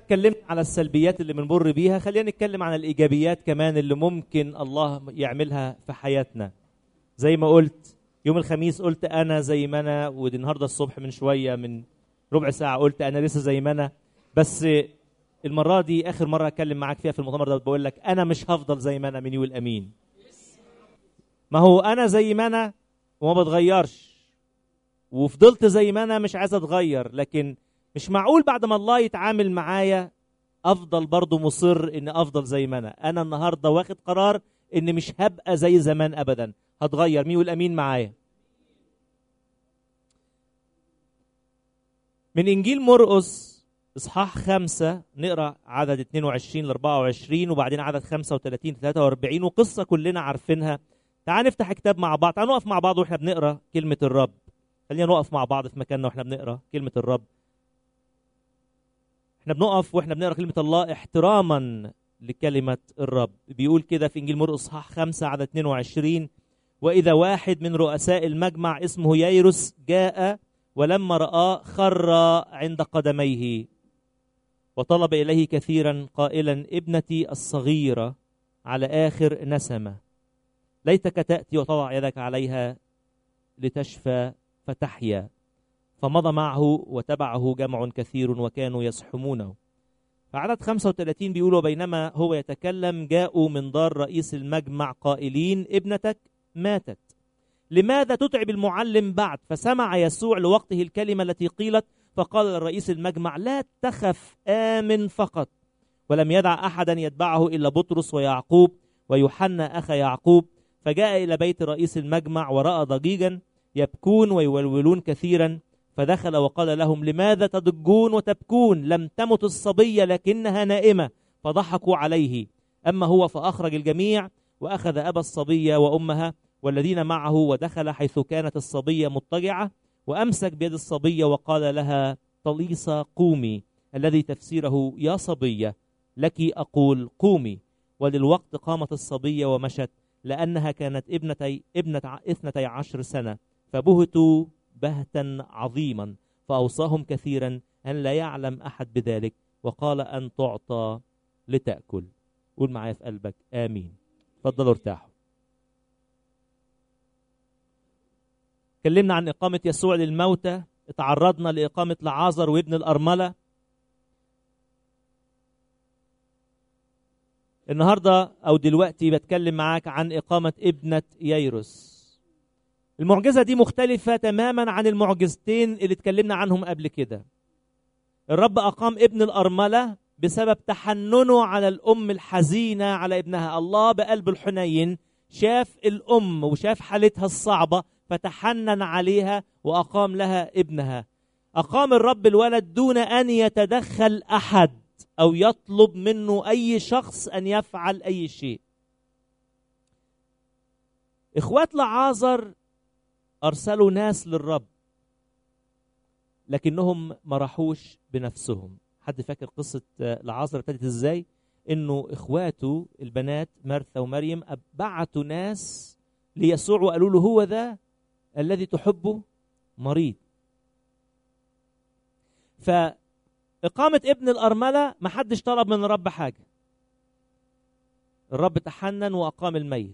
اتكلمنا على السلبيات اللي بنمر بيها خلينا نتكلم عن الايجابيات كمان اللي ممكن الله يعملها في حياتنا زي ما قلت يوم الخميس قلت انا زي ما انا ودي النهارده الصبح من شويه من ربع ساعه قلت انا لسه زي ما انا بس المره دي اخر مره اتكلم معاك فيها في المؤتمر ده بقول لك انا مش هفضل زي ما انا من يقول امين ما هو انا زي ما انا وما بتغيرش وفضلت زي ما انا مش عايز اتغير لكن مش معقول بعد ما الله يتعامل معايا افضل برضه مصر ان افضل زي ما انا انا النهارده واخد قرار ان مش هبقى زي زمان ابدا هتغير مين يقول امين معايا من انجيل مرقس اصحاح خمسة نقرا عدد 22 ل 24 وبعدين عدد 35 ل 43 وقصه كلنا عارفينها تعال نفتح كتاب مع بعض تعال نقف مع بعض واحنا بنقرا كلمه الرب خلينا نقف مع بعض في مكاننا واحنا بنقرا كلمه الرب احنا بنقف واحنا بنقرا كلمه الله احتراما لكلمه الرب بيقول كده في انجيل مرقس اصحاح 5 عدد 22 واذا واحد من رؤساء المجمع اسمه ييروس جاء ولما رآه خر عند قدميه وطلب إليه كثيرا قائلا ابنتي الصغيرة على آخر نسمة ليتك تأتي وتضع يدك عليها لتشفى فتحيا فمضى معه وتبعه جمع كثير وكانوا يزحمونه فعدد 35 بيقولوا بينما هو يتكلم جاءوا من دار رئيس المجمع قائلين ابنتك ماتت لماذا تتعب المعلم بعد فسمع يسوع لوقته الكلمة التي قيلت فقال لرئيس المجمع لا تخف آمن فقط ولم يدع أحدا يتبعه إلا بطرس ويعقوب ويوحنا أخا يعقوب فجاء إلى بيت رئيس المجمع ورأى ضجيجا يبكون ويولولون كثيرا فدخل وقال لهم لماذا تضجون وتبكون لم تمت الصبية لكنها نائمة فضحكوا عليه أما هو فأخرج الجميع وأخذ أبا الصبية وأمها والذين معه ودخل حيث كانت الصبية مضطجعة وأمسك بيد الصبية وقال لها طليصة قومي الذي تفسيره يا صبية لك أقول قومي وللوقت قامت الصبية ومشت لأنها كانت ابنتي ابنة اثنتي عشر سنة فبهتوا بهتا عظيما فأوصاهم كثيرا أن لا يعلم أحد بذلك وقال أن تعطى لتأكل قول معايا في قلبك آمين تفضلوا ارتاحوا اتكلمنا عن إقامة يسوع للموتى اتعرضنا لإقامة لعازر وابن الأرملة النهاردة أو دلوقتي بتكلم معاك عن إقامة ابنة ييروس المعجزة دي مختلفة تماما عن المعجزتين اللي اتكلمنا عنهم قبل كده الرب أقام ابن الأرملة بسبب تحننه على الأم الحزينة على ابنها الله بقلب الحنين شاف الأم وشاف حالتها الصعبة فتحنن عليها وأقام لها ابنها أقام الرب الولد دون أن يتدخل أحد أو يطلب منه أي شخص أن يفعل أي شيء إخوات لعازر أرسلوا ناس للرب لكنهم ما راحوش بنفسهم حد فاكر قصة لعازر ابتدت ازاي انه اخواته البنات مرثا ومريم بعتوا ناس ليسوع وقالوا له هو ذا الذي تحبه مريض فإقامة ابن الأرملة ما حدش طلب من الرب حاجة الرب تحنن وأقام الميت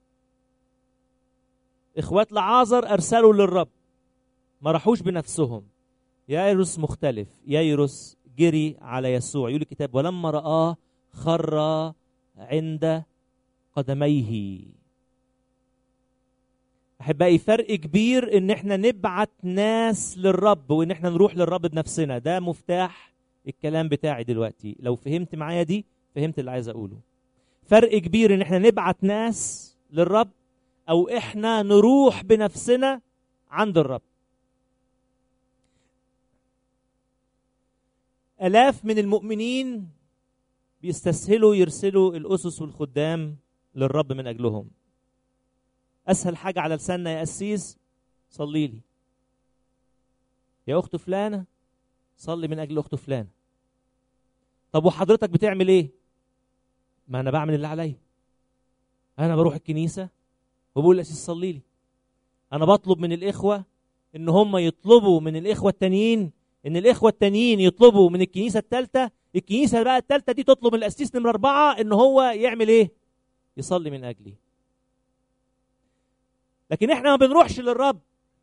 إخوات لعازر أرسلوا للرب ما راحوش بنفسهم يايروس مختلف يايروس جري على يسوع يقول الكتاب ولما رآه خر عند قدميه احبائي فرق كبير ان احنا نبعت ناس للرب وان احنا نروح للرب بنفسنا ده مفتاح الكلام بتاعي دلوقتي لو فهمت معايا دي فهمت اللي عايز اقوله فرق كبير ان احنا نبعت ناس للرب او احنا نروح بنفسنا عند الرب الاف من المؤمنين بيستسهلوا يرسلوا الاسس والخدام للرب من اجلهم اسهل حاجه على لساننا يا قسيس صلي لي يا اخت فلانه صلي من اجل اخت فلانه طب وحضرتك بتعمل ايه ما انا بعمل اللي عليا انا بروح الكنيسه وبقول للاسيس صلي لي انا بطلب من الاخوه ان هم يطلبوا من الاخوه التانيين ان الاخوه التانيين يطلبوا من الكنيسه الثالثه الكنيسه بقى الثالثه دي تطلب من القسيس نمره اربعه ان هو يعمل ايه؟ يصلي من اجلي. لكن احنا ما بنروحش للرب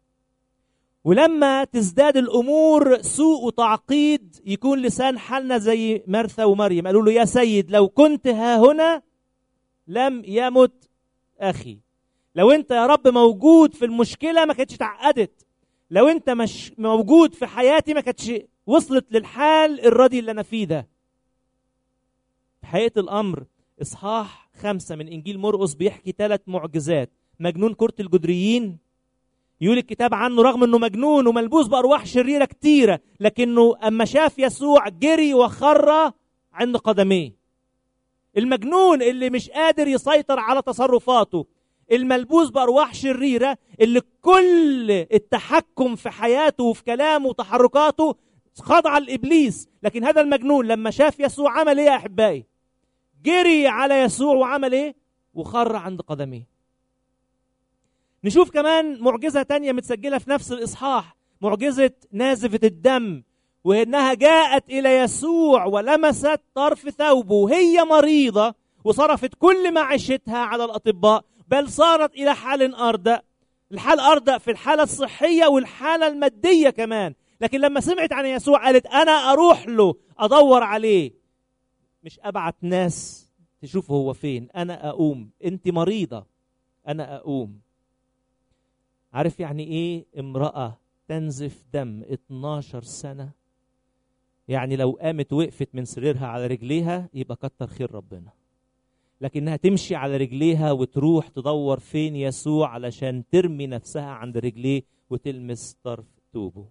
ولما تزداد الامور سوء وتعقيد يكون لسان حالنا زي مرثا ومريم قالوا له يا سيد لو كنت ها هنا لم يمت اخي لو انت يا رب موجود في المشكله ما كانتش اتعقدت لو انت مش موجود في حياتي ما كانتش وصلت للحال الردي اللي انا فيه ده في حقيقه الامر اصحاح خمسه من انجيل مرقس بيحكي ثلاث معجزات مجنون كرة الجدريين يقول الكتاب عنه رغم انه مجنون وملبوس بارواح شريره كتيره لكنه اما شاف يسوع جري وخر عند قدميه المجنون اللي مش قادر يسيطر على تصرفاته الملبوس بارواح شريره اللي كل التحكم في حياته وفي كلامه وتحركاته خضع لابليس لكن هذا المجنون لما شاف يسوع عمل ايه يا احبائي جري على يسوع وعمل ايه وخر عند قدميه نشوف كمان معجزة تانية متسجلة في نفس الإصحاح معجزة نازفة الدم وإنها جاءت إلى يسوع ولمست طرف ثوبه وهي مريضة وصرفت كل معيشتها على الأطباء بل صارت إلى حال أردأ الحال أردأ في الحالة الصحية والحالة المادية كمان لكن لما سمعت عن يسوع قالت أنا أروح له أدور عليه مش أبعت ناس تشوف هو فين أنا أقوم أنت مريضة أنا أقوم عارف يعني ايه امرأة تنزف دم 12 سنة يعني لو قامت وقفت من سريرها على رجليها يبقى كتر خير ربنا لكنها تمشي على رجليها وتروح تدور فين يسوع علشان ترمي نفسها عند رجليه وتلمس طرف توبه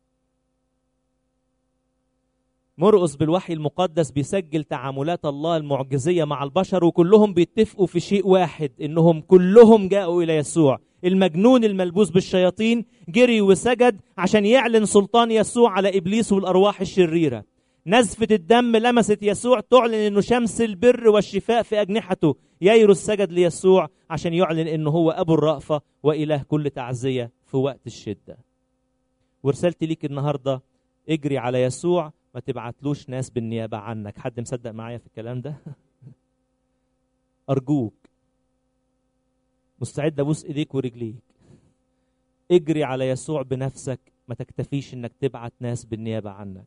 مرقس بالوحي المقدس بيسجل تعاملات الله المعجزيه مع البشر وكلهم بيتفقوا في شيء واحد انهم كلهم جاءوا الى يسوع المجنون الملبوس بالشياطين جري وسجد عشان يعلن سلطان يسوع على ابليس والارواح الشريره نزفة الدم لمست يسوع تعلن انه شمس البر والشفاء في اجنحته ييرس سجد ليسوع عشان يعلن انه هو ابو الرأفة واله كل تعزية في وقت الشدة ورسالتي ليك النهاردة اجري على يسوع ما تبعتلوش ناس بالنيابة عنك حد مصدق معايا في الكلام ده أرجوك مستعد أبوس إيديك ورجليك اجري على يسوع بنفسك ما تكتفيش انك تبعت ناس بالنيابة عنك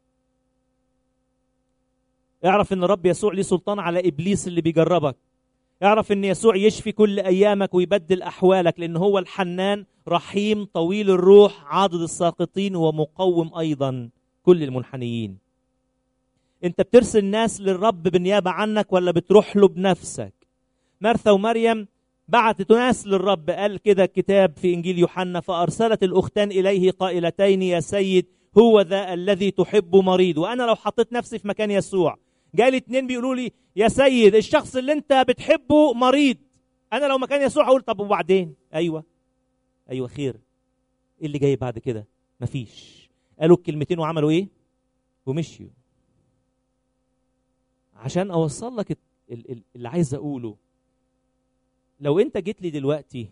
اعرف ان رب يسوع ليه سلطان على ابليس اللي بيجربك اعرف ان يسوع يشفي كل ايامك ويبدل احوالك لان هو الحنان رحيم طويل الروح عاضد الساقطين ومقوم ايضا كل المنحنيين انت بترسل ناس للرب بالنيابه عنك ولا بتروح له بنفسك مرثا ومريم بعتت ناس للرب قال كده الكتاب في انجيل يوحنا فارسلت الاختان اليه قائلتين يا سيد هو ذا الذي تحب مريض وانا لو حطيت نفسي في مكان يسوع جاي لي اتنين بيقولوا لي يا سيد الشخص اللي انت بتحبه مريض انا لو مكان يسوع اقول طب وبعدين ايوه ايوه خير ايه اللي جاي بعد كده مفيش قالوا الكلمتين وعملوا ايه ومشيوا عشان اوصل لك اللي عايز اقوله لو انت جيت لي دلوقتي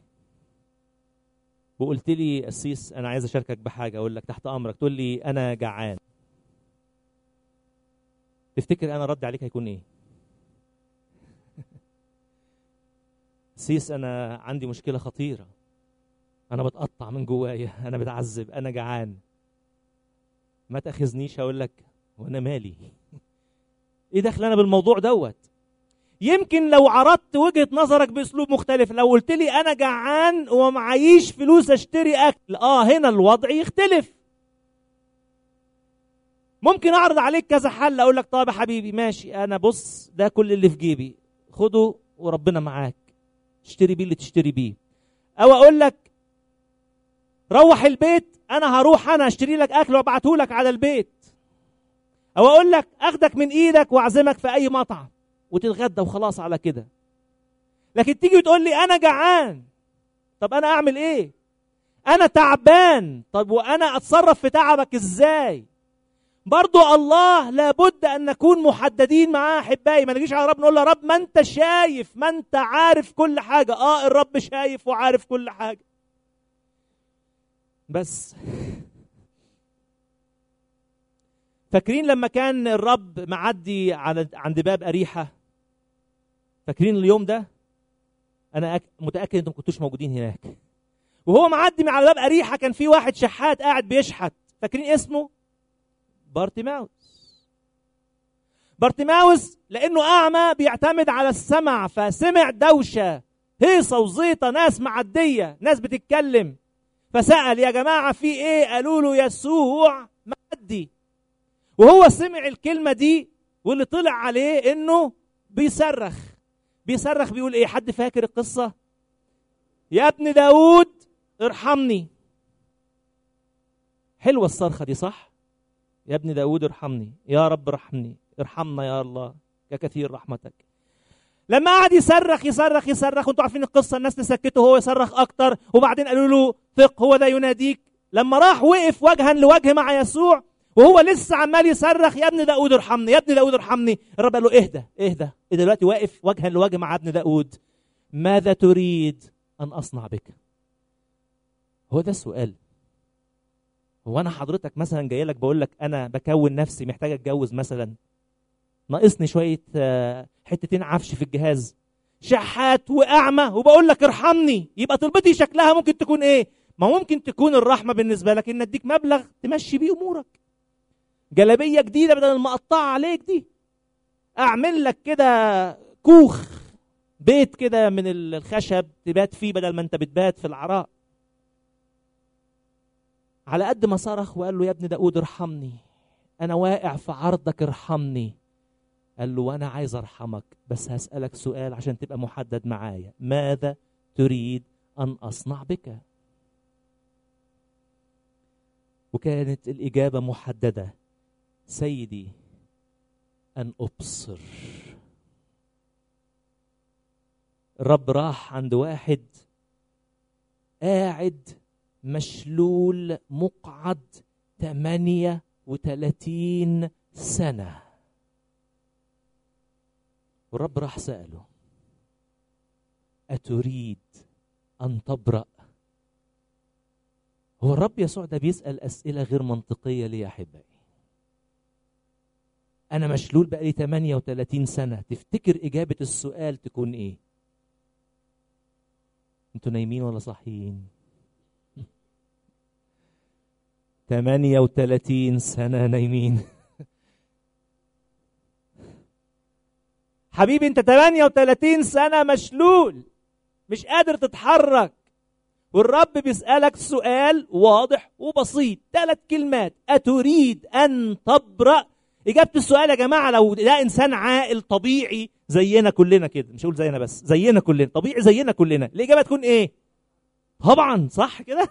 وقلت لي قسيس انا عايز اشاركك بحاجه اقول لك تحت امرك تقول لي انا جعان تفتكر انا رد عليك هيكون ايه سيس انا عندي مشكله خطيره انا بتقطع من جوايا انا بتعذب انا جعان ما تاخذنيش هقول لك وانا مالي ايه دخل انا بالموضوع دوت يمكن لو عرضت وجهه نظرك باسلوب مختلف لو قلت لي انا جعان ومعيش فلوس اشتري اكل اه هنا الوضع يختلف ممكن اعرض عليك كذا حل اقول لك طب يا حبيبي ماشي انا بص ده كل اللي في جيبي خده وربنا معاك اشتري بيه اللي تشتري بيه او اقول لك روح البيت انا هروح انا اشتري لك اكل وابعته لك على البيت او اقول لك اخدك من ايدك واعزمك في اي مطعم وتتغدى وخلاص على كده لكن تيجي وتقول لي انا جعان طب انا اعمل ايه انا تعبان طب وانا اتصرف في تعبك ازاي برضو الله لابد ان نكون محددين معاه احبائي ما نجيش على رب نقول له رب ما انت شايف ما انت عارف كل حاجه اه الرب شايف وعارف كل حاجه بس فاكرين لما كان الرب معدي على عند باب أريحة فاكرين اليوم ده أنا أك... متأكد أنتم ما كنتوش موجودين هناك وهو معدي من على باب أريحة كان في واحد شحات قاعد بيشحت فاكرين اسمه بارتيماوس بارتيماوس لأنه أعمى بيعتمد على السمع فسمع دوشة هيصة وزيطة ناس معدية ناس بتتكلم فسأل يا جماعة في إيه قالوا له يسوع معدي وهو سمع الكلمة دي واللي طلع عليه إنه بيصرخ بيصرخ بيقول إيه حد فاكر القصة يا ابن داود ارحمني حلوة الصرخة دي صح يا ابن داود ارحمني يا رب ارحمني ارحمنا يا الله ككثير رحمتك لما قعد يصرخ يصرخ يصرخ وانتوا عارفين القصه الناس تسكته وهو يصرخ اكتر وبعدين قالوا له ثق هو ده يناديك لما راح وقف وجها لوجه مع يسوع وهو لسه عمال يصرخ يا ابن داود ارحمني يا ابن داود ارحمني الرب قال له اهدى اهدى دلوقتي واقف وجها لوجه مع ابن داود ماذا تريد ان اصنع بك هو ده السؤال هو انا حضرتك مثلا جاي لك بقول لك انا بكون نفسي محتاج اتجوز مثلا ناقصني شويه حتتين عفش في الجهاز شحات واعمى وبقول لك ارحمني يبقى طلبتي شكلها ممكن تكون ايه ما ممكن تكون الرحمه بالنسبه لك ان اديك مبلغ تمشي بيه امورك جلابيه جديده بدل المقطعه عليك دي اعمل لك كده كوخ بيت كده من الخشب تبات فيه بدل ما انت بتبات في العراء على قد ما صرخ وقال له يا ابن داود ارحمني انا واقع في عرضك ارحمني قال له وانا عايز ارحمك بس هسالك سؤال عشان تبقى محدد معايا ماذا تريد ان اصنع بك وكانت الاجابه محدده سيدي ان ابصر الرب راح عند واحد قاعد مشلول مقعد 38 سنة والرب راح سأله أتريد أن تبرأ هو الرب يسوع ده بيسأل أسئلة غير منطقية ليه يا أحبائي أنا مشلول بقالي 38 سنة تفتكر إجابة السؤال تكون إيه؟ أنتوا نايمين ولا صاحيين؟ 38 سنة نايمين حبيبي انت 38 سنة مشلول مش قادر تتحرك والرب بيسألك سؤال واضح وبسيط ثلاث كلمات أتريد أن تبرأ إجابة السؤال يا جماعة لو ده إنسان عاقل طبيعي زينا كلنا كده مش هقول زينا بس زينا كلنا طبيعي زينا كلنا الإجابة تكون إيه؟ طبعا صح كده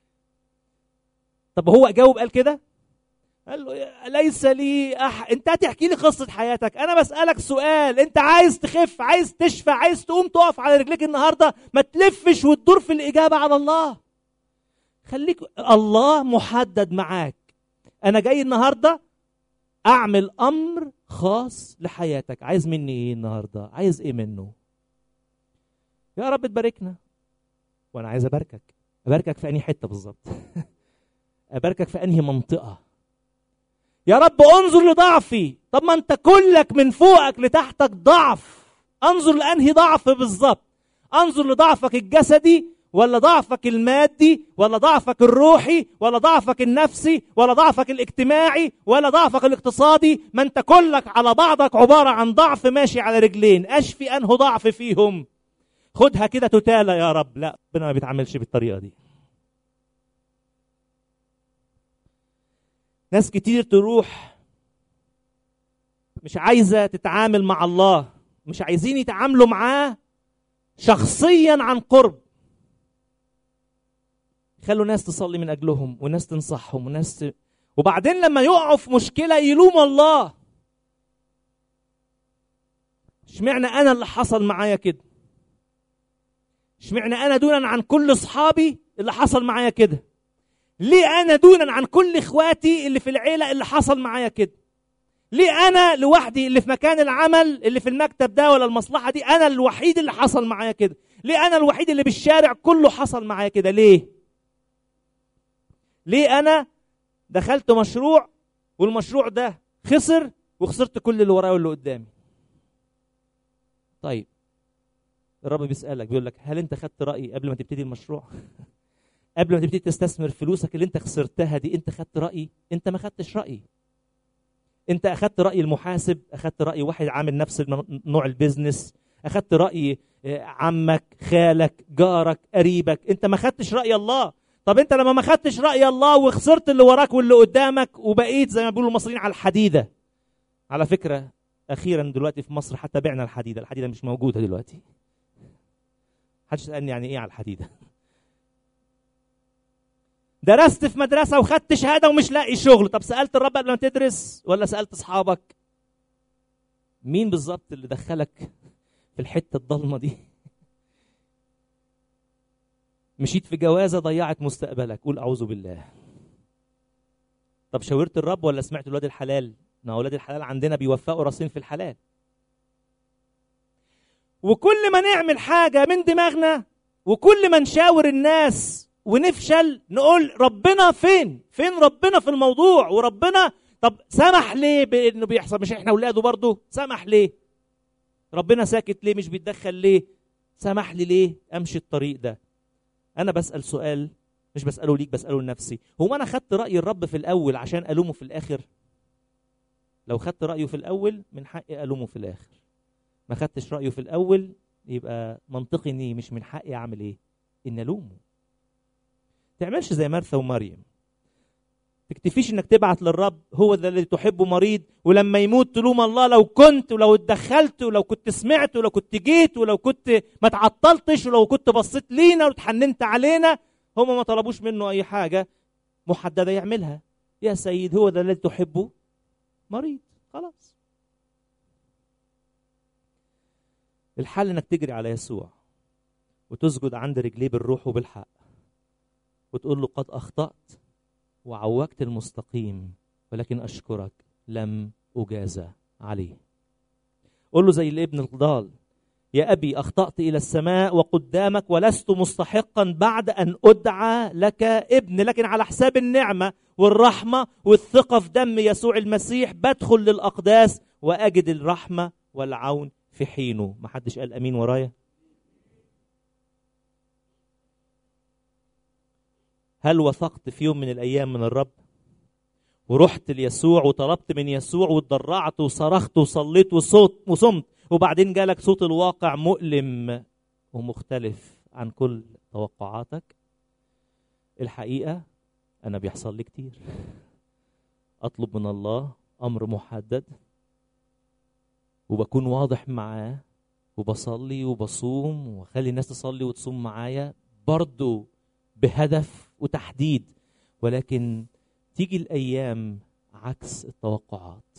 طب هو جاوب قال كده قال له ليس لي أح... انت هتحكي لي قصه حياتك انا بسالك سؤال انت عايز تخف عايز تشفى عايز تقوم تقف على رجليك النهارده ما تلفش وتدور في الاجابه على الله خليك الله محدد معاك انا جاي النهارده اعمل امر خاص لحياتك عايز مني ايه النهارده عايز ايه منه يا رب تباركنا وانا عايز اباركك اباركك في انهي حته بالظبط اباركك في انهي منطقه يا رب انظر لضعفي طب ما انت كلك من فوقك لتحتك ضعف انظر لانهي ضعف بالظبط انظر لضعفك الجسدي ولا ضعفك المادي ولا ضعفك الروحي ولا ضعفك النفسي ولا ضعفك الاجتماعي ولا ضعفك الاقتصادي ما انت كلك على بعضك عبارة عن ضعف ماشي على رجلين اشفي انه ضعف فيهم خدها كده تتالى يا رب لا ربنا ما بيتعاملش بالطريقة دي ناس كتير تروح مش عايزه تتعامل مع الله مش عايزين يتعاملوا معاه شخصيا عن قرب خلوا ناس تصلي من اجلهم وناس تنصحهم وناس ت... وبعدين لما يقعوا في مشكله يلوم الله اشمعنى انا اللي حصل معايا كده اشمعنى انا دونا عن كل اصحابي اللي حصل معايا كده ليه انا دونا عن كل اخواتي اللي في العيله اللي حصل معايا كده ليه انا لوحدي اللي في مكان العمل اللي في المكتب ده ولا المصلحه دي انا الوحيد اللي حصل معايا كده ليه انا الوحيد اللي بالشارع كله حصل معايا كده ليه ليه انا دخلت مشروع والمشروع ده خسر وخسرت كل اللي ورايا واللي قدامي طيب الرب بيسالك بيقول لك هل انت خدت رايي قبل ما تبتدي المشروع قبل ما تبتدي تستثمر فلوسك اللي انت خسرتها دي انت خدت رايي انت ما خدتش رايي انت اخدت راي المحاسب اخدت راي واحد عامل نفس نوع البيزنس اخدت راي عمك خالك جارك قريبك انت ما خدتش راي الله طب انت لما ما خدتش راي الله وخسرت اللي وراك واللي قدامك وبقيت زي ما بيقولوا المصريين على الحديده على فكره اخيرا دلوقتي في مصر حتى بعنا الحديده الحديده مش موجوده دلوقتي محدش سالني يعني ايه على الحديده درست في مدرسه وخدت شهاده ومش لاقي شغل طب سالت الرب قبل ما تدرس ولا سالت اصحابك مين بالظبط اللي دخلك في الحته الضلمه دي مشيت في جوازه ضيعت مستقبلك قول اعوذ بالله طب شاورت الرب ولا سمعت الواد الحلال ما اولاد الحلال عندنا بيوفقوا راسين في الحلال وكل ما نعمل حاجه من دماغنا وكل ما نشاور الناس ونفشل نقول ربنا فين فين ربنا في الموضوع وربنا طب سمح ليه بانه بيحصل مش احنا اولاده برضه سمح ليه ربنا ساكت ليه مش بيتدخل ليه سمح لي ليه امشي الطريق ده انا بسال سؤال مش بساله ليك بساله لنفسي هو انا خدت راي الرب في الاول عشان الومه في الاخر لو خدت رايه في الاول من حقي الومه في الاخر ما خدتش رايه في الاول يبقى منطقي اني مش من حقي اعمل ايه ان الومه تعملش زي مرثا ومريم تكتفيش انك تبعت للرب هو ده الذي تحبه مريض ولما يموت تلوم الله لو كنت ولو اتدخلت ولو كنت سمعت ولو كنت جيت ولو كنت ما تعطلتش ولو كنت بصيت لينا وتحننت علينا هم ما طلبوش منه اي حاجه محدده يعملها يا سيد هو ده الذي تحبه مريض خلاص الحل انك تجري على يسوع وتسجد عند رجليه بالروح وبالحق وتقول له قد اخطات وعوجت المستقيم ولكن اشكرك لم اجازى عليه قول له زي الابن الضال يا ابي اخطات الى السماء وقدامك ولست مستحقا بعد ان ادعى لك ابن لكن على حساب النعمه والرحمه والثقه في دم يسوع المسيح بدخل للاقداس واجد الرحمه والعون في حينه ما حدش قال امين ورايا هل وثقت في يوم من الايام من الرب ورحت ليسوع وطلبت من يسوع واتضرعت وصرخت وصليت وصوت وصمت وبعدين جالك صوت الواقع مؤلم ومختلف عن كل توقعاتك الحقيقه انا بيحصل لي كتير اطلب من الله امر محدد وبكون واضح معاه وبصلي وبصوم واخلي الناس تصلي وتصوم معايا برضه بهدف وتحديد ولكن تيجي الايام عكس التوقعات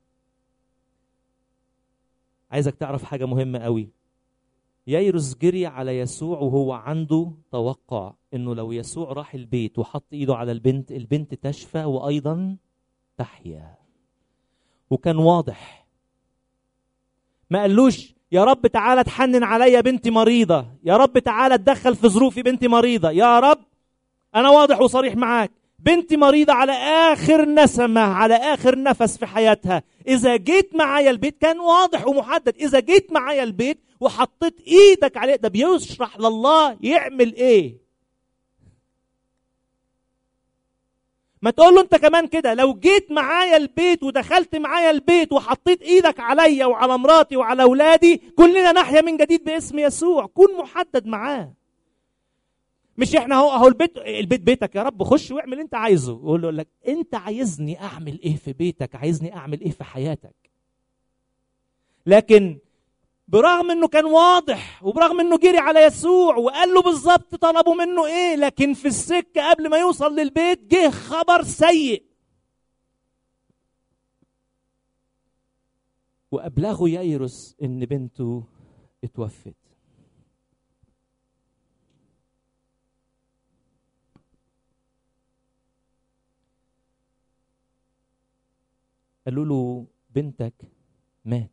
عايزك تعرف حاجه مهمه قوي ييرس جري على يسوع وهو عنده توقع انه لو يسوع راح البيت وحط ايده على البنت البنت تشفى وايضا تحيا وكان واضح ما قالوش يا رب تعالى تحنن عليا بنتي مريضة يا رب تعالى تدخل في ظروفي بنتي مريضة يا رب أنا واضح وصريح معاك بنتي مريضة على آخر نسمة على آخر نفس في حياتها إذا جيت معايا البيت كان واضح ومحدد إذا جيت معايا البيت وحطيت إيدك عليه ده بيشرح لله يعمل إيه ما تقول له انت كمان كده لو جيت معايا البيت ودخلت معايا البيت وحطيت ايدك عليا وعلى مراتي وعلى اولادي كلنا نحيا من جديد باسم يسوع كن محدد معاه مش احنا اهو اهو البيت البيت بيتك يا رب خش واعمل اللي انت عايزه يقول له لك انت عايزني اعمل ايه في بيتك عايزني اعمل ايه في حياتك لكن برغم انه كان واضح وبرغم انه جري على يسوع وقال له بالظبط طلبوا منه ايه لكن في السكه قبل ما يوصل للبيت جه خبر سيء وابلغه ييرس ان بنته اتوفت قالوا له بنتك ماتت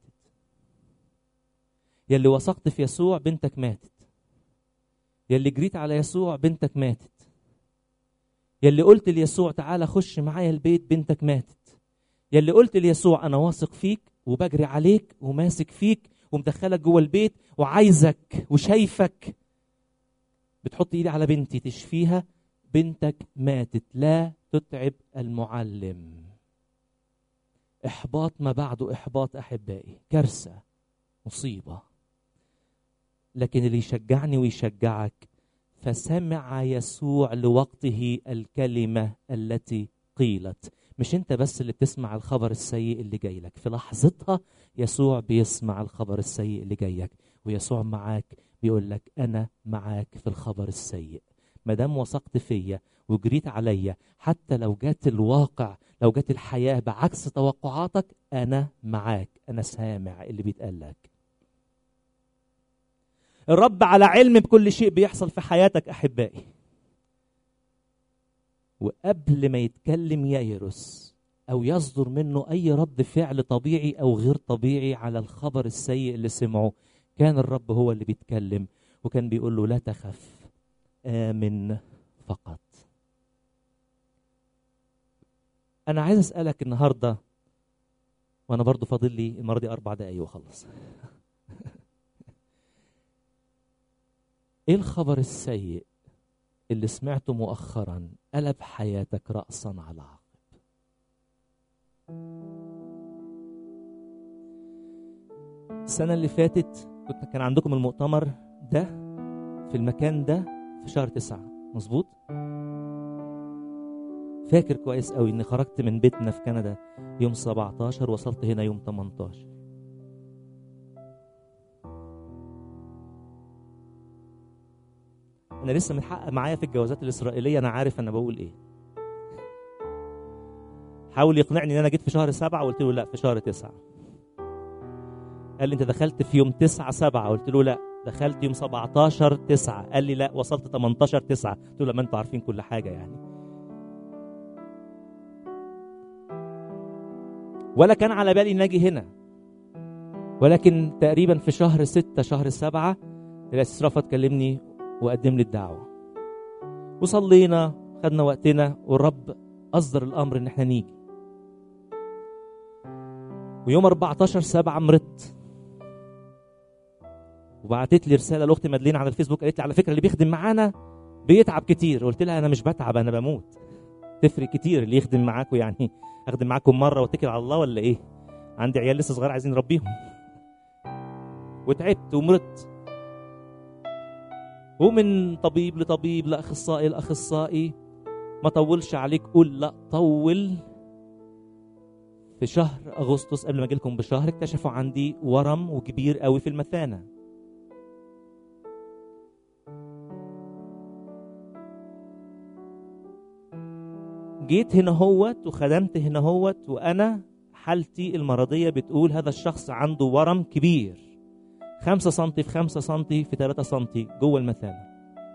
يلي وثقت في يسوع بنتك ماتت يلي جريت على يسوع بنتك ماتت يلي قلت ليسوع تعالى خش معايا البيت بنتك ماتت يلي قلت ليسوع انا واثق فيك وبجري عليك وماسك فيك ومدخلك جوه البيت وعايزك وشايفك بتحط ايدي على بنتي تشفيها بنتك ماتت لا تتعب المعلم احباط ما بعده احباط احبائي كارثه مصيبه لكن اللي يشجعني ويشجعك فسمع يسوع لوقته الكلمه التي قيلت مش انت بس اللي بتسمع الخبر السيء اللي جاي لك في لحظتها يسوع بيسمع الخبر السيء اللي جايك ويسوع معاك بيقول لك انا معاك في الخبر السيء ما دام وثقت فيا وجريت عليا حتى لو جات الواقع لو جات الحياه بعكس توقعاتك انا معاك انا سامع اللي بيتقال لك الرب على علم بكل شيء بيحصل في حياتك احبائي وقبل ما يتكلم ييرس او يصدر منه اي رد فعل طبيعي او غير طبيعي على الخبر السيء اللي سمعه كان الرب هو اللي بيتكلم وكان بيقول له لا تخف امن فقط انا عايز اسالك النهارده وانا برضو فاضل لي المره دي اربع دقايق واخلص ايه الخبر السيء اللي سمعته مؤخرا قلب حياتك راسا على عقب السنه اللي فاتت كنت كان عندكم المؤتمر ده في المكان ده في شهر تسعة مظبوط فاكر كويس قوي اني خرجت من بيتنا في كندا يوم 17 وصلت هنا يوم 18 انا لسه متحقق معايا في الجوازات الاسرائيليه انا عارف انا بقول ايه حاول يقنعني ان انا جيت في شهر سبعة قلت له لا في شهر تسعة قال لي انت دخلت في يوم تسعة سبعة قلت له لا دخلت يوم 17 تسعة قال لي لا وصلت 18 تسعة قلت له ما انتوا عارفين كل حاجة يعني ولا كان على بالي اني اجي هنا ولكن تقريبا في شهر ستة شهر سبعة الأسيس رفض كلمني وقدم لي الدعوة وصلينا خدنا وقتنا والرب أصدر الأمر إن احنا نيجي ويوم 14 سبعة مرضت وبعتت لي رسالة لأختي مدلين على الفيسبوك قالت لي على فكرة اللي بيخدم معانا بيتعب كتير قلت لها أنا مش بتعب أنا بموت تفرق كتير اللي يخدم معاكم يعني أخدم معاكم مرة واتكل على الله ولا إيه عندي عيال لسه صغار عايزين نربيهم وتعبت ومرضت ومن طبيب لطبيب لاخصائي لاخصائي ما طولش عليك قول لا طول في شهر اغسطس قبل ما اجي لكم بشهر اكتشفوا عندي ورم وكبير قوي في المثانه جيت هنا هوت وخدمت هنا هوت وانا حالتي المرضيه بتقول هذا الشخص عنده ورم كبير خمسة سنتي في خمسة سنتي في ثلاثة سنتي جوه المثانة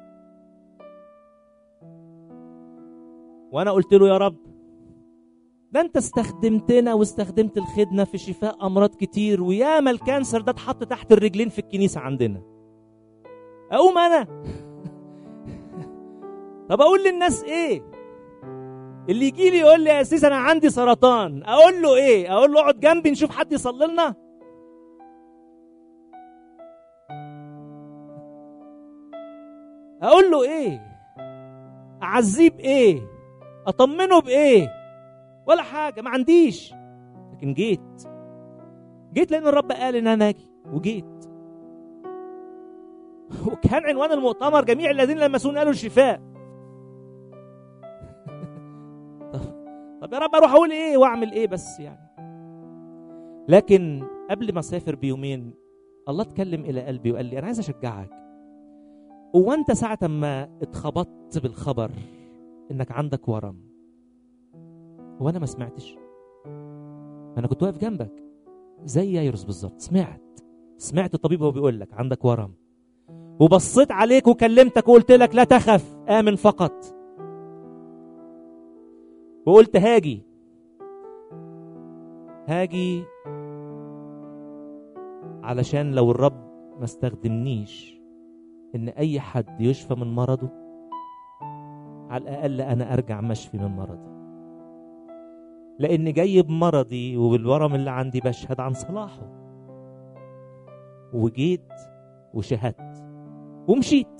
وأنا قلت له يا رب ده أنت استخدمتنا واستخدمت الخدمة في شفاء أمراض كتير وياما الكانسر ده اتحط تحت الرجلين في الكنيسة عندنا أقوم أنا طب أقول للناس إيه اللي يجي لي يقول لي يا أسيس أنا عندي سرطان أقول له إيه أقول له اقعد جنبي نشوف حد يصلي لنا اقول له ايه اعزيه بايه اطمنه بايه ولا حاجه ما عنديش لكن جيت جيت لان الرب قال ان انا اجي وجيت وكان عنوان المؤتمر جميع الذين لمسون قالوا الشفاء طب يا رب اروح اقول ايه واعمل ايه بس يعني لكن قبل ما اسافر بيومين الله اتكلم الى قلبي وقال لي انا عايز اشجعك هو انت ساعة ما اتخبطت بالخبر انك عندك ورم هو انا ما سمعتش انا كنت واقف جنبك زي يايرس بالظبط سمعت سمعت الطبيب وهو بيقول لك عندك ورم وبصيت عليك وكلمتك وقلت لك لا تخف امن فقط وقلت هاجي هاجي علشان لو الرب ما استخدمنيش ان اي حد يشفى من مرضه على الاقل انا ارجع مشفي من مرضي لأن جاي بمرضي وبالورم اللي عندي بشهد عن صلاحه وجيت وشهدت ومشيت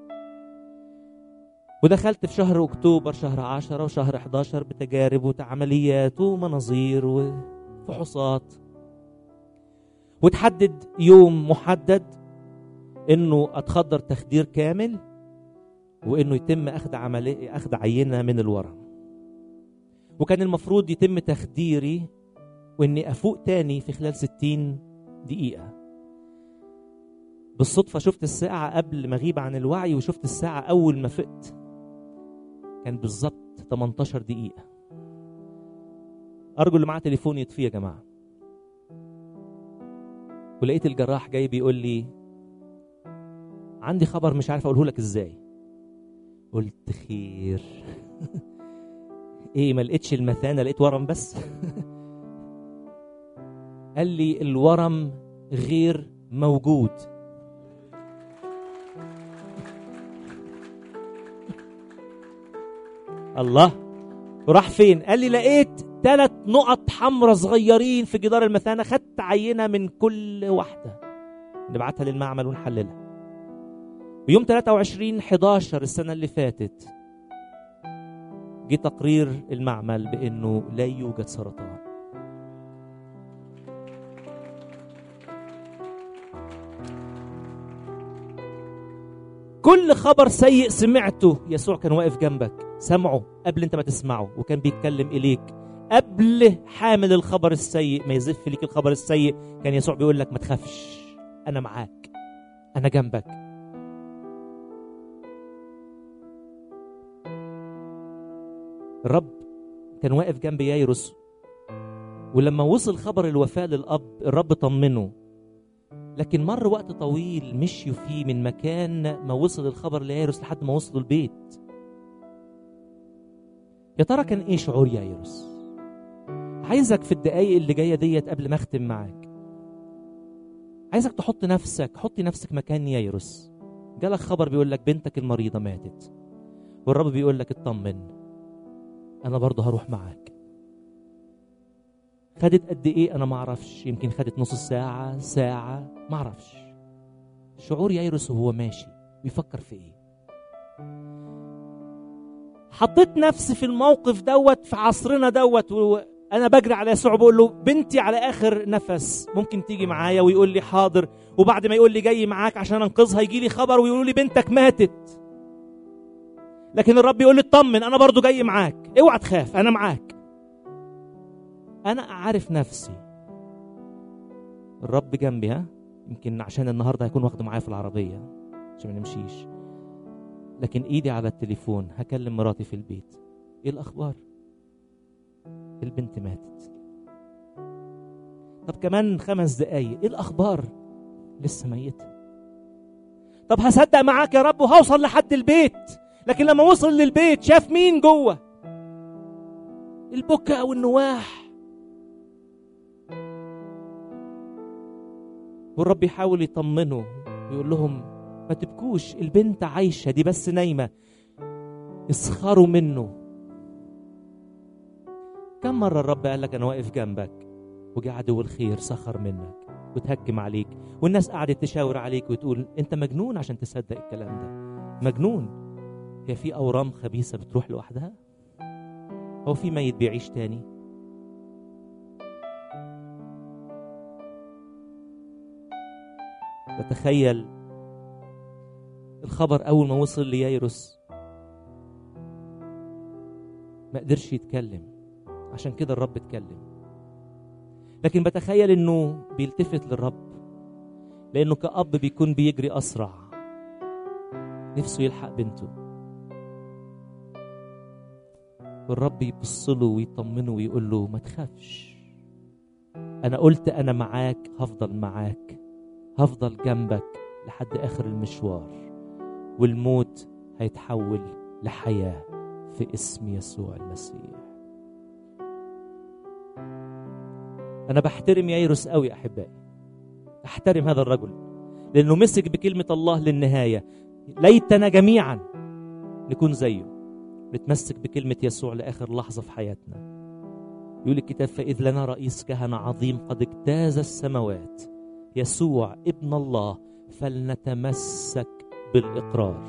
ودخلت في شهر أكتوبر شهر عشرة وشهر 11 بتجارب وعمليات ومناظير وفحوصات وتحدد يوم محدد انه اتخدر تخدير كامل وانه يتم اخذ عمليه اخذ عينه من الورم وكان المفروض يتم تخديري واني افوق تاني في خلال 60 دقيقه بالصدفه شفت الساعه قبل ما اغيب عن الوعي وشفت الساعه اول ما فقت كان بالظبط 18 دقيقه ارجو اللي معاه تليفون يطفيه يا جماعه ولقيت الجراح جاي بيقول لي عندي خبر مش عارف اقوله لك ازاي قلت خير ايه ما لقيتش المثانه لقيت ورم بس قال لي الورم غير موجود الله وراح فين قال لي لقيت ثلاث نقط حمراء صغيرين في جدار المثانه خدت عينه من كل واحده نبعتها للمعمل ونحللها ويوم 23 11 السنه اللي فاتت جه تقرير المعمل بانه لا يوجد سرطان كل خبر سيء سمعته يسوع كان واقف جنبك سمعه قبل انت ما تسمعه وكان بيتكلم اليك قبل حامل الخبر السيء ما يزف ليك الخبر السيء كان يسوع بيقول لك ما تخافش انا معاك انا جنبك الرب كان واقف جنب يايروس ولما وصل خبر الوفاة للأب الرب طمنه لكن مر وقت طويل مشيوا فيه من مكان ما وصل الخبر ليايروس لحد ما وصلوا البيت يا ترى كان ايه شعور يايروس عايزك في الدقايق اللي جايه ديت قبل ما اختم معاك عايزك تحط نفسك حطي نفسك مكان يايروس جالك خبر بيقول لك بنتك المريضه ماتت والرب بيقول لك اطمن انا برضه هروح معاك خدت قد ايه انا ما اعرفش يمكن خدت نص ساعه ساعه ما اعرفش شعور يايروس وهو ماشي بيفكر في ايه حطيت نفسي في الموقف دوت في عصرنا دوت وانا بجري على يسوع بقول له بنتي على اخر نفس ممكن تيجي معايا ويقول لي حاضر وبعد ما يقول لي جاي معاك عشان انقذها يجي لي خبر ويقولوا لي بنتك ماتت لكن الرب يقول لي اطمن انا برضو جاي معاك اوعى تخاف انا معاك انا عارف نفسي الرب جنبي ها يمكن عشان النهارده هيكون واخده معايا في العربيه عشان ما نمشيش لكن ايدي على التليفون هكلم مراتي في البيت ايه الاخبار البنت ماتت طب كمان خمس دقايق ايه الاخبار لسه ميته طب هصدق معاك يا رب وهوصل لحد البيت لكن لما وصل للبيت شاف مين جوه البكاء والنواح والرب يحاول يطمنه ويقول لهم ما تبكوش البنت عايشة دي بس نايمة اسخروا منه كم مرة الرب قال لك أنا واقف جنبك وجه عدو الخير سخر منك وتهجم عليك والناس قعدت تشاور عليك وتقول أنت مجنون عشان تصدق الكلام ده مجنون هي في أورام خبيثة بتروح لوحدها هو في ميت بيعيش تاني بتخيل الخبر أول ما وصل ليايروس ما قدرش يتكلم عشان كده الرب اتكلم لكن بتخيل انه بيلتفت للرب لانه كأب بيكون بيجري اسرع نفسه يلحق بنته والرب يبص له ويطمنه ويقول له ما تخافش انا قلت انا معاك هفضل معاك هفضل جنبك لحد اخر المشوار والموت هيتحول لحياه في اسم يسوع المسيح انا بحترم يايروس قوي احبائي احترم هذا الرجل لانه مسك بكلمه الله للنهايه ليتنا جميعا نكون زيه نتمسك بكلمه يسوع لاخر لحظه في حياتنا يقول الكتاب فإذ لنا رئيس كهنة عظيم قد اجتاز السماوات يسوع ابن الله فلنتمسك بالإقرار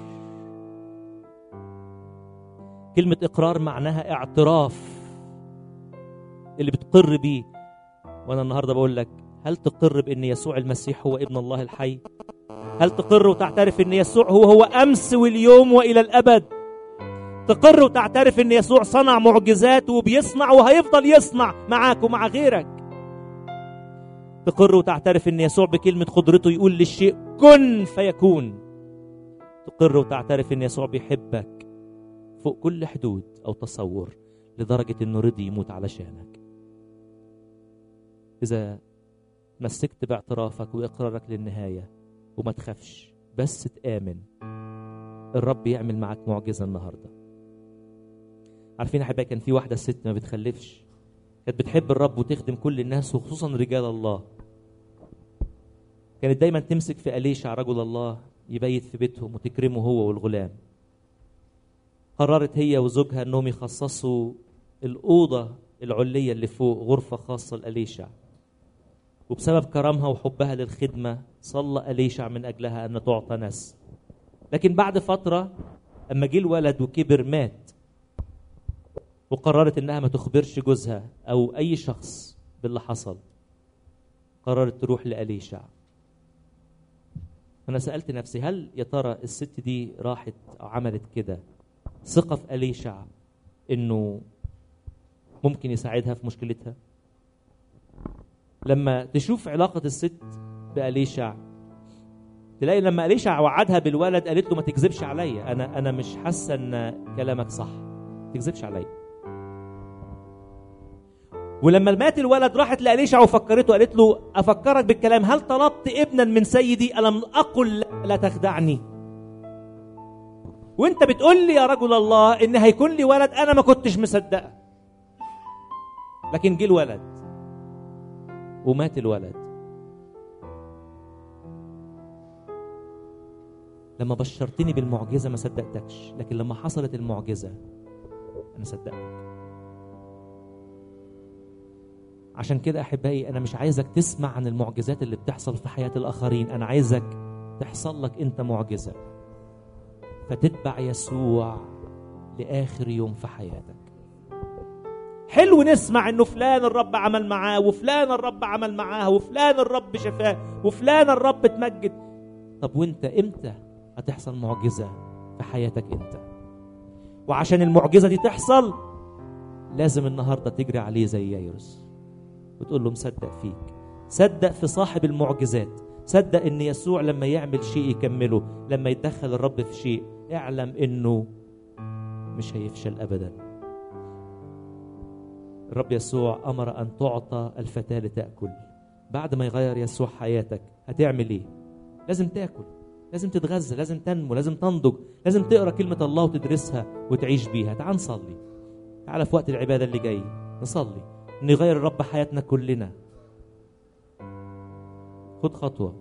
كلمة إقرار معناها اعتراف اللي بتقر بيه وأنا النهاردة بقول لك هل تقر بأن يسوع المسيح هو ابن الله الحي؟ هل تقر وتعترف أن يسوع هو هو أمس واليوم وإلى الأبد؟ تقر وتعترف أن يسوع صنع معجزات وبيصنع وهيفضل يصنع معاك ومع غيرك تقر وتعترف أن يسوع بكلمة قدرته يقول للشيء كن فيكون تقر وتعترف أن يسوع بيحبك فوق كل حدود أو تصور لدرجة أنه رضي يموت علشانك إذا مسكت باعترافك وإقرارك للنهاية وما تخافش بس تآمن الرب يعمل معك معجزة النهاردة عارفين يا حبايبي كان في واحدة ست ما بتخلفش كانت بتحب الرب وتخدم كل الناس وخصوصا رجال الله كانت دايما تمسك في أليشع رجل الله يبيت في بيتهم وتكرمه هو والغلام قررت هي وزوجها انهم يخصصوا الأوضة العلية اللي فوق غرفة خاصة لأليشع وبسبب كرمها وحبها للخدمة صلى أليشع من أجلها أن تعطى نسل لكن بعد فترة أما جه الولد وكبر مات وقررت إنها ما تخبرش جوزها أو أي شخص باللي حصل قررت تروح لأليشع أنا سألت نفسي هل يا ترى الست دي راحت أو عملت كده ثقة في أليشع إنه ممكن يساعدها في مشكلتها لما تشوف علاقة الست بأليشع تلاقي لما أليشع وعدها بالولد قالت له ما تكذبش عليا أنا أنا مش حاسة إن كلامك صح ما تكذبش عليا ولما مات الولد راحت لأليشع وفكرته قالت له أفكرك بالكلام هل طلبت ابنا من سيدي ألم أقل لا تخدعني وانت بتقول لي يا رجل الله ان هيكون لي ولد انا ما كنتش مصدقه لكن جه الولد ومات الولد لما بشرتني بالمعجزه ما صدقتكش لكن لما حصلت المعجزه انا صدقتك عشان كده احبائي انا مش عايزك تسمع عن المعجزات اللي بتحصل في حياه الاخرين انا عايزك تحصل لك انت معجزه فتتبع يسوع لاخر يوم في حياتك حلو نسمع انه فلان الرب عمل معاه وفلان الرب عمل معاه وفلان الرب شفاه وفلان الرب اتمجد طب وانت امتى هتحصل معجزه في حياتك انت وعشان المعجزه دي تحصل لازم النهارده تجري عليه زي يايرس وتقول له مصدق فيك صدق في صاحب المعجزات صدق ان يسوع لما يعمل شيء يكمله لما يتدخل الرب في شيء اعلم انه مش هيفشل ابدا الرب يسوع امر ان تعطى الفتاه لتاكل بعد ما يغير يسوع حياتك هتعمل ايه لازم تاكل لازم تتغذى لازم تنمو لازم تنضج لازم تقرا كلمه الله وتدرسها وتعيش بيها تعال نصلي تعال في وقت العباده اللي جاي نصلي ان يغير الرب حياتنا كلنا خد خطوه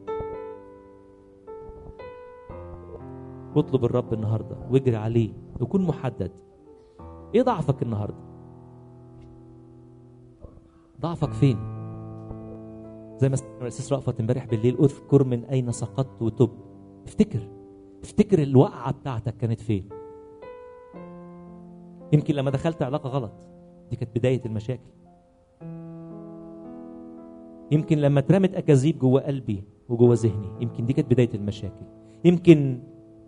واطلب الرب النهارده واجري عليه وكن محدد ايه ضعفك النهارده ضعفك فين زي ما الاستاذ رأفت امبارح بالليل اذكر من اين سقطت وتب افتكر افتكر الوقعه بتاعتك كانت فين يمكن لما دخلت علاقه غلط دي كانت بدايه المشاكل يمكن لما اترمت اكاذيب جوه قلبي وجوه ذهني يمكن دي كانت بدايه المشاكل يمكن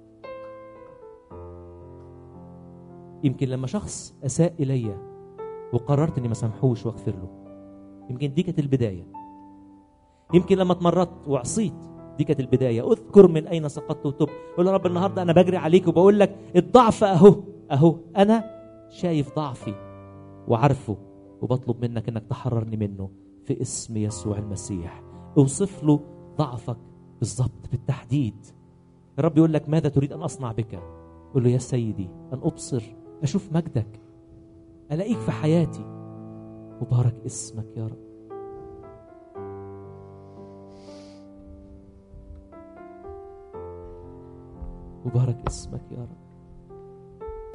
يمكن لما شخص اساء الي وقررت اني ما سامحوش واغفر له يمكن دي كانت البدايه يمكن لما اتمرطت وعصيت دي كانت البدايه اذكر من اين سقطت وتب قول يا رب النهارده انا بجري عليك وبقول لك الضعف اهو اهو انا شايف ضعفي وعارفه وبطلب منك انك تحررني منه في اسم يسوع المسيح اوصف له ضعفك بالظبط بالتحديد الرب يقول لك ماذا تريد ان اصنع بك قول له يا سيدي ان ابصر اشوف مجدك الاقيك في حياتي مبارك اسمك يا رب مبارك اسمك يا رب